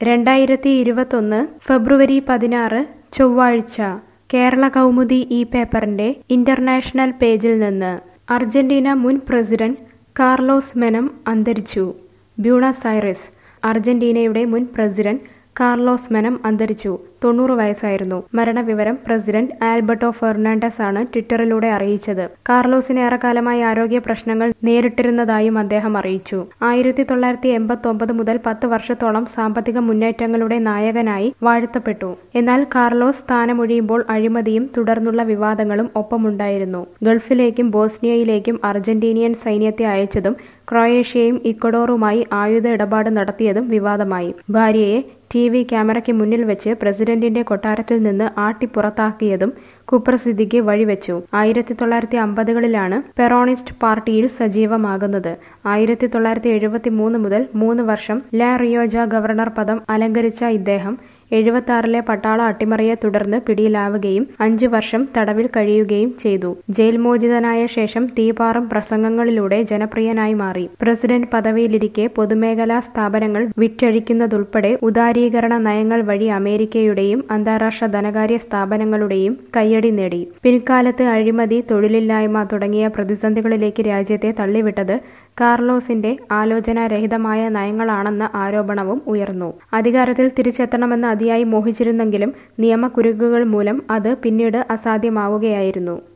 രണ്ടായിരത്തി ഇരുപത്തൊന്ന് ഫെബ്രുവരി പതിനാറ് ചൊവ്വാഴ്ച കേരള കൗമുദി ഈ പേപ്പറിന്റെ ഇന്റർനാഷണൽ പേജിൽ നിന്ന് അർജന്റീന മുൻ പ്രസിഡന്റ് കാർലോസ് മെനം അന്തരിച്ചു ബ്യൂണസ് ഐറിസ് അർജന്റീനയുടെ മുൻ പ്രസിഡന്റ് കാർലോസ് മെനം അന്തരിച്ചു തൊണ്ണൂറ് വയസ്സായിരുന്നു മരണവിവരം പ്രസിഡന്റ് ആൽബർട്ടോ ഫെർണാണ്ടസ് ആണ് ട്വിറ്ററിലൂടെ അറിയിച്ചത് കാർലോസിന് ഏറെക്കാലമായി ആരോഗ്യ പ്രശ്നങ്ങൾ നേരിട്ടിരുന്നതായും അദ്ദേഹം അറിയിച്ചു ആയിരത്തി തൊള്ളായിരത്തി എൺപത്തി ഒമ്പത് മുതൽ പത്ത് വർഷത്തോളം സാമ്പത്തിക മുന്നേറ്റങ്ങളുടെ നായകനായി വാഴ്ത്തപ്പെട്ടു എന്നാൽ കാർലോസ് സ്ഥാനമൊഴിയുമ്പോൾ അഴിമതിയും തുടർന്നുള്ള വിവാദങ്ങളും ഒപ്പമുണ്ടായിരുന്നു ഗൾഫിലേക്കും ബോസ്നിയയിലേക്കും അർജന്റീനിയൻ സൈന്യത്തെ അയച്ചതും ക്രൊയേഷ്യയും ഇക്വഡോറുമായി ആയുധ ഇടപാട് നടത്തിയതും വിവാദമായി ഭാര്യയെ ടി വി ക്യാമറയ്ക്ക് മുന്നിൽ വെച്ച് പ്രസിഡന്റിന്റെ കൊട്ടാരത്തിൽ നിന്ന് ആട്ടിപ്പുറത്താക്കിയതും കുപ്രസിദ്ധിക്ക് വഴിവെച്ചു ആയിരത്തി തൊള്ളായിരത്തി അമ്പതുകളിലാണ് പെറോണിസ്റ്റ് പാർട്ടിയിൽ സജീവമാകുന്നത് ആയിരത്തി തൊള്ളായിരത്തി എഴുപത്തി മൂന്ന് മുതൽ മൂന്ന് വർഷം ലാ റിയോജ ഗവർണർ പദം അലങ്കരിച്ച ഇദ്ദേഹം എഴുപത്തി പട്ടാള അട്ടിമറിയെ തുടർന്ന് പിടിയിലാവുകയും അഞ്ചു വർഷം തടവിൽ കഴിയുകയും ചെയ്തു ജയിൽ മോചിതനായ ശേഷം തീപാറും പ്രസംഗങ്ങളിലൂടെ ജനപ്രിയനായി മാറി പ്രസിഡന്റ് പദവിയിലിരിക്കെ പൊതുമേഖലാ സ്ഥാപനങ്ങൾ വിറ്റഴിക്കുന്നതുൾപ്പെടെ ഉദാരീകരണ നയങ്ങൾ വഴി അമേരിക്കയുടെയും അന്താരാഷ്ട്ര ധനകാര്യ സ്ഥാപനങ്ങളുടെയും കയ്യടി നേടി പിൽക്കാലത്ത് അഴിമതി തൊഴിലില്ലായ്മ തുടങ്ങിയ പ്രതിസന്ധികളിലേക്ക് രാജ്യത്തെ തള്ളിവിട്ടത് കാർലോസിന്റെ ആലോചനാരഹിതമായ നയങ്ങളാണെന്ന ആരോപണവും ഉയർന്നു അധികാരത്തിൽ തിരിച്ചെത്തണമെന്ന് അതിയായി മോഹിച്ചിരുന്നെങ്കിലും നിയമക്കുരുക്കുകൾ മൂലം അത് പിന്നീട് അസാധ്യമാവുകയായിരുന്നു